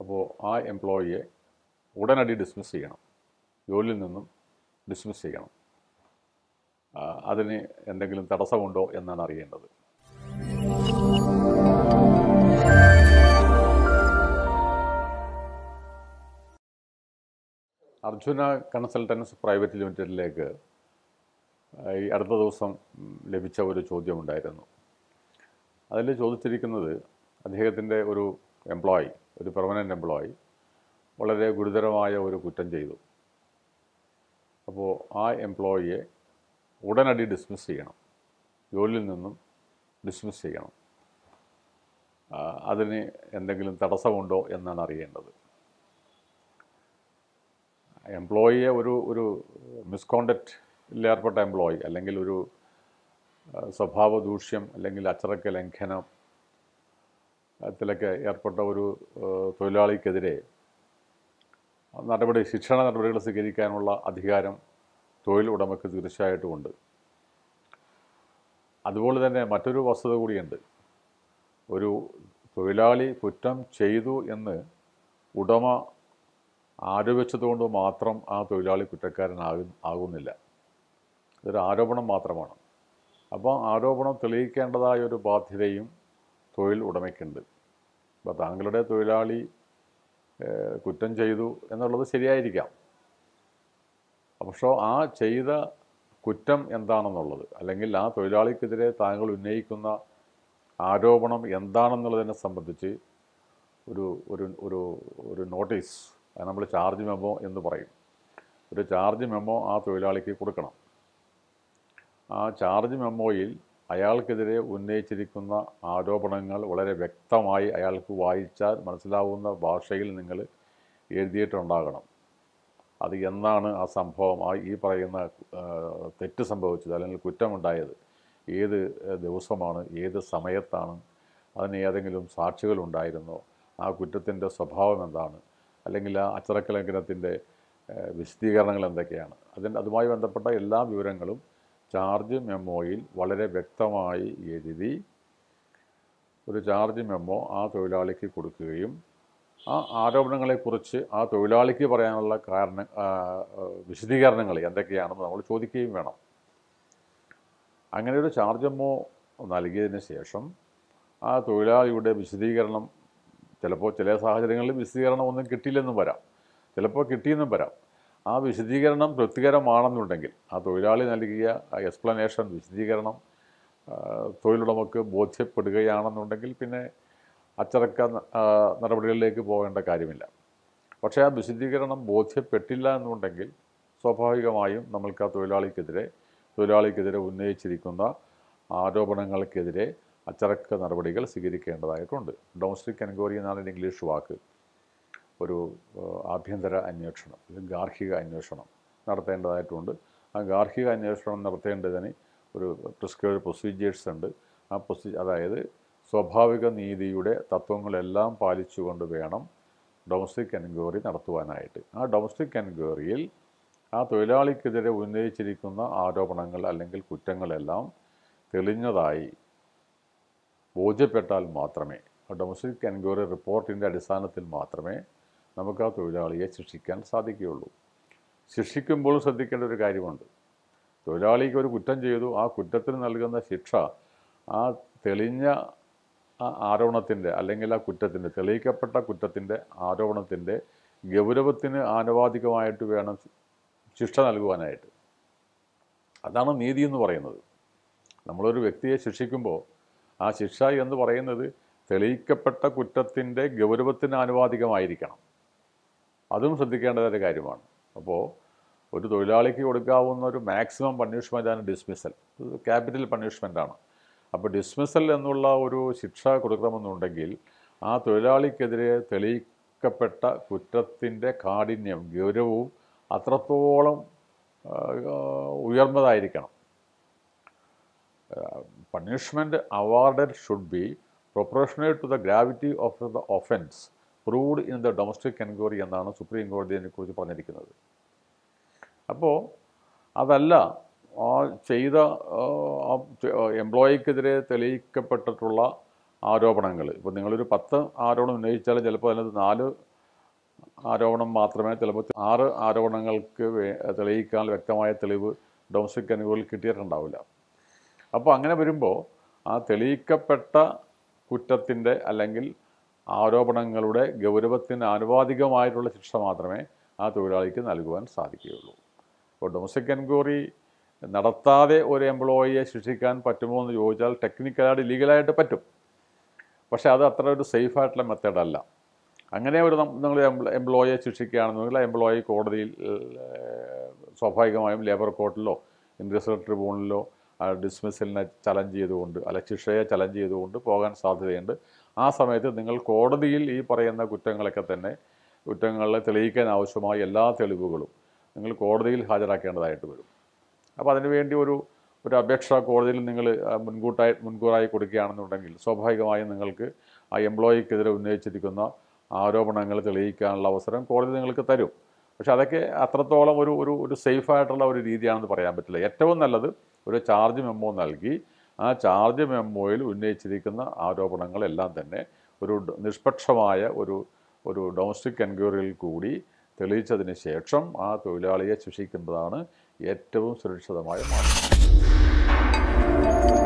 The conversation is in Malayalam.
അപ്പോൾ ആ എംപ്ലോയിയെ ഉടനടി ഡിസ്മിസ് ചെയ്യണം ജോലിയിൽ നിന്നും ഡിസ്മിസ് ചെയ്യണം ആ, അതിന് എന്തെങ്കിലും തടസ്സമുണ്ടോ എന്നാണ് അറിയേണ്ടത് അർജുന കൺസൾട്ടൻസ് പ്രൈവറ്റ് ലിമിറ്റഡിലേക്ക് ആ, ഈ അടുത്ത ദിവസം ഉം, ലഭിച്ച ഒരു ചോദ്യമുണ്ടായിരുന്നു അതിൽ ചോദിച്ചിരിക്കുന്നത് അദ്ദേഹത്തിൻ്റെ ഒരു എംപ്ലോയി ഒരു പെർമനൻ്റ് എംപ്ലോയി വളരെ ഗുരുതരമായ ഒരു കുറ്റം ചെയ്തു അപ്പോൾ ആ എംപ്ലോയിയെ ഉടനടി ഡിസ്മിസ് ചെയ്യണം ജോലിയിൽ നിന്നും ഡിസ്മിസ് ചെയ്യണം ആ, അതിന് എന്തെങ്കിലും തടസ്സമുണ്ടോ എന്നാണ് അറിയേണ്ടത് എംപ്ലോയിയെ ഒരു ഒരു മിസ്കോണ്ടക്റ്റിൽ ഏർപ്പെട്ട എംപ്ലോയി അല്ലെങ്കിൽ ഒരു ആ, സ്വഭാവ ദൂഷ്യം അല്ലെങ്കിൽ അച്ചടക്ക ലംഘനം ത്തിലൊക്കെ ഏർപ്പെട്ട ഒരു ആ, തൊഴിലാളിക്കെതിരെ നടപടി ശിക്ഷണ നടപടികൾ സ്വീകരിക്കാനുള്ള അധികാരം തൊഴിൽ ഉടമയ്ക്ക് തീർച്ചയായിട്ടും ഉണ്ട് അതുപോലെ തന്നെ മറ്റൊരു വസ്തുത കൂടിയുണ്ട് ഒരു തൊഴിലാളി കുറ്റം ചെയ്തു എന്ന് ഉടമ ആരോപിച്ചതുകൊണ്ട് മാത്രം ആ തൊഴിലാളി കുറ്റക്കാരനാകും ആകുന്നില്ല ഇതൊരു ആരോപണം മാത്രമാണ് അപ്പോൾ ആരോപണം തെളിയിക്കേണ്ടതായ ഒരു ബാധ്യതയും തൊഴിൽ ഉടമയ്ക്കുണ്ട് അപ്പോൾ താങ്കളുടെ തൊഴിലാളി ഏഹ്, കുറ്റം ചെയ്തു എന്നുള്ളത് ശരിയായിരിക്കാം പക്ഷേ ആ ചെയ്ത കുറ്റം എന്താണെന്നുള്ളത് അല്ലെങ്കിൽ ആ തൊഴിലാളിക്കെതിരെ താങ്കൾ ഉന്നയിക്കുന്ന ആരോപണം എന്താണെന്നുള്ളതിനെ സംബന്ധിച്ച് ഒരു ഒരു ഒരു ഒരു നോട്ടീസ് അത് നമ്മൾ ചാർജ് മെമ്മോ എന്ന് പറയും ഒരു ചാർജ് മെമ്മോ ആ തൊഴിലാളിക്ക് കൊടുക്കണം ആ ചാർജ് മെമ്മോയിൽ അയാൾക്കെതിരെ ഉന്നയിച്ചിരിക്കുന്ന ആരോപണങ്ങൾ വളരെ വ്യക്തമായി അയാൾക്ക് വായിച്ചാൽ മനസ്സിലാവുന്ന ഭാഷയിൽ നിങ്ങൾ എഴുതിയിട്ടുണ്ടാകണം അത് എന്നാണ് ആ സംഭവം ആ ഈ പറയുന്ന ആ, തെറ്റ് സംഭവിച്ചത് അല്ലെങ്കിൽ കുറ്റമുണ്ടായത് ഏത് ഏഹ്, ദിവസമാണ് ഏത് സമയത്താണ് അതിന് ഏതെങ്കിലും സാക്ഷികളുണ്ടായിരുന്നോ ആ കുറ്റത്തിൻ്റെ സ്വഭാവം എന്താണ് അല്ലെങ്കിൽ ആ അച്ചടക്ക ലംഘനത്തിൻ്റെ ഏഹ്, വിശദീകരണങ്ങൾ എന്തൊക്കെയാണ് അതിന് അതുമായി ബന്ധപ്പെട്ട എല്ലാ വിവരങ്ങളും ചാർജ് മെമ്മോയിൽ വളരെ വ്യക്തമായി എഴുതി ഒരു ചാർജ് മെമ്മോ ആ തൊഴിലാളിക്ക് കൊടുക്കുകയും ആ ആരോപണങ്ങളെക്കുറിച്ച് ആ തൊഴിലാളിക്ക് പറയാനുള്ള കാരണം ആ, ആ, വിശദീകരണങ്ങൾ എന്തൊക്കെയാണെന്ന് നമ്മൾ ചോദിക്കുകയും വേണം അങ്ങനെ ഒരു ചാർജ് മെമ്മോ നൽകിയതിന് ശേഷം ആ തൊഴിലാളിയുടെ വിശദീകരണം ചിലപ്പോൾ ചില സാഹചര്യങ്ങളിൽ വിശദീകരണം ഒന്നും കിട്ടിയില്ലെന്നും വരാം ചിലപ്പോൾ കിട്ടിയെന്നും വരാം ആ വിശദീകരണം തൃപ്തികരമാണെന്നുണ്ടെങ്കിൽ ആ തൊഴിലാളി നൽകിയ ആ എക്സ്പ്ലനേഷൻ വിശദീകരണം ആ, തൊഴിലുടമക്ക് ബോധ്യപ്പെടുകയാണെന്നുണ്ടെങ്കിൽ പിന്നെ അച്ചടക്ക ആ, നടപടികളിലേക്ക് പോകേണ്ട കാര്യമില്ല പക്ഷേ ആ വിശദീകരണം ബോധ്യപ്പെട്ടില്ല എന്നുണ്ടെങ്കിൽ സ്വാഭാവികമായും നമ്മൾക്ക് ആ തൊഴിലാളിക്കെതിരെ തൊഴിലാളിക്കെതിരെ ഉന്നയിച്ചിരിക്കുന്ന ആരോപണങ്ങൾക്കെതിരെ അച്ചടക്ക നടപടികൾ സ്വീകരിക്കേണ്ടതായിട്ടുണ്ട് ഡൊമസ്റ്റിക് എൻക്വയറി എന്നാണ് ഇതിൻ്റെ ഇംഗ്ലീഷ് വാക്ക് ഒരു ഏഹ്, ആഭ്യന്തര അന്വേഷണം അല്ലെങ്കിൽ ഗാർഹിക അന്വേഷണം നടത്തേണ്ടതായിട്ടുണ്ട് ആ ഗാർഹിക അന്വേഷണം നടത്തേണ്ടതിന് ഒരു പ്രിസ്ക്രൈബ് പ്രൊസീജിയേഴ്സ് ഉണ്ട് ആ പ്രൊസീ അതായത് സ്വാഭാവിക നീതിയുടെ തത്വങ്ങളെല്ലാം പാലിച്ചുകൊണ്ട് വേണം ഡൊമസ്റ്റിക് എൻക്വയറി നടത്തുവാനായിട്ട് ആ ഡൊമസ്റ്റിക് എൻക്വയറിയിൽ ആ തൊഴിലാളിക്കെതിരെ ഉന്നയിച്ചിരിക്കുന്ന ആരോപണങ്ങൾ അല്ലെങ്കിൽ കുറ്റങ്ങളെല്ലാം തെളിഞ്ഞതായി ബോധ്യപ്പെട്ടാൽ മാത്രമേ ആ ഡൊമസ്റ്റിക് എൻക്വയറി റിപ്പോർട്ടിൻ്റെ അടിസ്ഥാനത്തിൽ മാത്രമേ നമുക്ക് ആ തൊഴിലാളിയെ ശിക്ഷിക്കാൻ സാധിക്കുകയുള്ളൂ ശിക്ഷിക്കുമ്പോൾ ശ്രദ്ധിക്കേണ്ട ഒരു കാര്യമുണ്ട് തൊഴിലാളിക്ക് ഒരു കുറ്റം ചെയ്തു ആ കുറ്റത്തിന് നൽകുന്ന ശിക്ഷ ആ തെളിഞ്ഞ ആ ആരോപണത്തിൻ്റെ അല്ലെങ്കിൽ ആ കുറ്റത്തിൻ്റെ തെളിയിക്കപ്പെട്ട കുറ്റത്തിൻ്റെ ആരോപണത്തിൻ്റെ ഗൗരവത്തിന് ആനുപാതികമായിട്ട് വേണം ശിക്ഷ നൽകുവാനായിട്ട് അതാണ് നീതി എന്ന് പറയുന്നത് നമ്മളൊരു വ്യക്തിയെ ശിക്ഷിക്കുമ്പോൾ ആ ശിക്ഷ എന്ന് പറയുന്നത് തെളിയിക്കപ്പെട്ട കുറ്റത്തിൻ്റെ ഗൗരവത്തിന് ആനുപാതികമായിരിക്കണം അതും ശ്രദ്ധിക്കേണ്ടതായ ഒരു കാര്യമാണ് അപ്പോൾ ഒരു തൊഴിലാളിക്ക് കൊടുക്കാവുന്ന ഒരു മാക്സിമം പണിഷ്മെൻ്റാണ് ഡിസ്മിസൽ ഇത് ക്യാപിറ്റൽ പണിഷ്മെൻ്റാണ് അപ്പോൾ ഡിസ്മിസൽ എന്നുള്ള ഒരു ശിക്ഷ കൊടുക്കണമെന്നുണ്ടെങ്കിൽ ആ തൊഴിലാളിക്കെതിരെ തെളിയിക്കപ്പെട്ട കുറ്റത്തിൻ്റെ കാഠിന്യം ഗൗരവവും അത്രത്തോളം ആ, ഉയർന്നതായിരിക്കണം punishment awarded should be proportionate to the gravity of the offence proved in the domestic enquiry എന്നാണ് സുപ്രീം കോടതി അതിനെക്കുറിച്ച് പറഞ്ഞിരിക്കുന്നത് അപ്പോൾ അതല്ല ആ ചെയ്ത എംപ്ലോയിക്കെതിരെ തെളിയിക്കപ്പെട്ടിട്ടുള്ള ആരോപണങ്ങൾ ഇപ്പോൾ നിങ്ങളൊരു പത്ത് ആരോപണം ഉന്നയിച്ചാൽ ചിലപ്പോൾ അതിനകത്ത് നാല് ആരോപണം മാത്രമേ ചിലപ്പോൾ ആറ് ആരോപണങ്ങൾക്ക് വേ- തെളിയിക്കാൻ വ്യക്തമായ തെളിവ് ഡൊമസ്റ്റിക് എൻക്വയറിയിൽ കിട്ടിയിട്ടുണ്ടാവില്ല അപ്പോൾ അങ്ങനെ വരുമ്പോൾ ആ തെളിയിക്കപ്പെട്ട കുറ്റത്തിൻ്റെ അല്ലെങ്കിൽ ആരോപണങ്ങളുടെ ഗൗരവത്തിന് ആനുപാതികമായിട്ടുള്ള ശിക്ഷ മാത്രമേ ആ തൊഴിലാളിക്ക് നൽകുവാൻ സാധിക്കുകയുള്ളൂ അപ്പോൾ ഡൊമസ്റ്റിക് എൻക്വയറി നടത്താതെ ഒരു എംപ്ലോയിയെ ശിക്ഷിക്കാൻ പറ്റുമോ എന്ന് ചോദിച്ചാൽ ടെക്നിക്കലായിട്ട് ലീഗലായിട്ട് പറ്റും പക്ഷേ അത് അത്ര ഒരു സേഫ് ആയിട്ടുള്ള മെത്തേഡല്ല അങ്ങനെ ഒരു നം- നിങ്ങൾ എംപ്ലോയിയെ ശിക്ഷിക്കുകയാണെന്നുണ്ടെങ്കിൽ ആ എംപ്ലോയി കോടതിയിൽ ഏഹ്, സ്വാഭാവികമായും ലേബർ കോർട്ടിലോ ഇൻഡസ്ട്രിയൽ ട്രിബ്യൂണലിലോ ആ ഡിസ്മിസലിനെ ചലഞ്ച് ചെയ്തുകൊണ്ട് അല്ല ശിക്ഷയെ ചലഞ്ച് ചെയ്തുകൊണ്ട് പോകാൻ സാധ്യതയുണ്ട് ആ സമയത്ത് നിങ്ങൾ കോടതിയിൽ ഈ പറയുന്ന കുറ്റങ്ങളൊക്കെ തന്നെ കുറ്റങ്ങളെ തെളിയിക്കാൻ ആവശ്യമായ എല്ലാ തെളിവുകളും നിങ്ങൾ കോടതിയിൽ ഹാജരാക്കേണ്ടതായിട്ട് വരും അപ്പോൾ അതിനുവേണ്ടി ഒരു ഒരു അപേക്ഷ കോടതിയിൽ നിങ്ങൾ ആ, മുൻകൂട്ടായി മുൻകൂറായി കൊടുക്കുകയാണെന്നുണ്ടെങ്കിൽ സ്വാഭാവികമായും നിങ്ങൾക്ക് ആ എംപ്ലോയിക്കെതിരെ ഉന്നയിച്ചിരിക്കുന്ന ആരോപണങ്ങൾ തെളിയിക്കാനുള്ള അവസരം കോടതി നിങ്ങൾക്ക് തരും പക്ഷെ അതൊക്കെ അത്രത്തോളം ഒരു ഒരു ഒരു സേഫ് ആയിട്ടുള്ള ഒരു രീതിയാണെന്ന് പറയാൻ പറ്റില്ല ഏറ്റവും നല്ലത് ഒരു ചാർജ് മെമ്മോ നൽകി ആ ചാർജ് മെമ്മോയിൽ ഉന്നയിച്ചിരിക്കുന്ന ആരോപണങ്ങളെല്ലാം തന്നെ ഒരു ഡ- നിഷ്പക്ഷമായ ഒരു ഒരു ഡൊമസ്റ്റിക് എൻക്വയറിയിൽ കൂടി തെളിയിച്ചതിന് ശേഷം ആ തൊഴിലാളിയെ ശിക്ഷിക്കുന്നതാണ് ഏറ്റവും സുരക്ഷിതമായ മാർഗം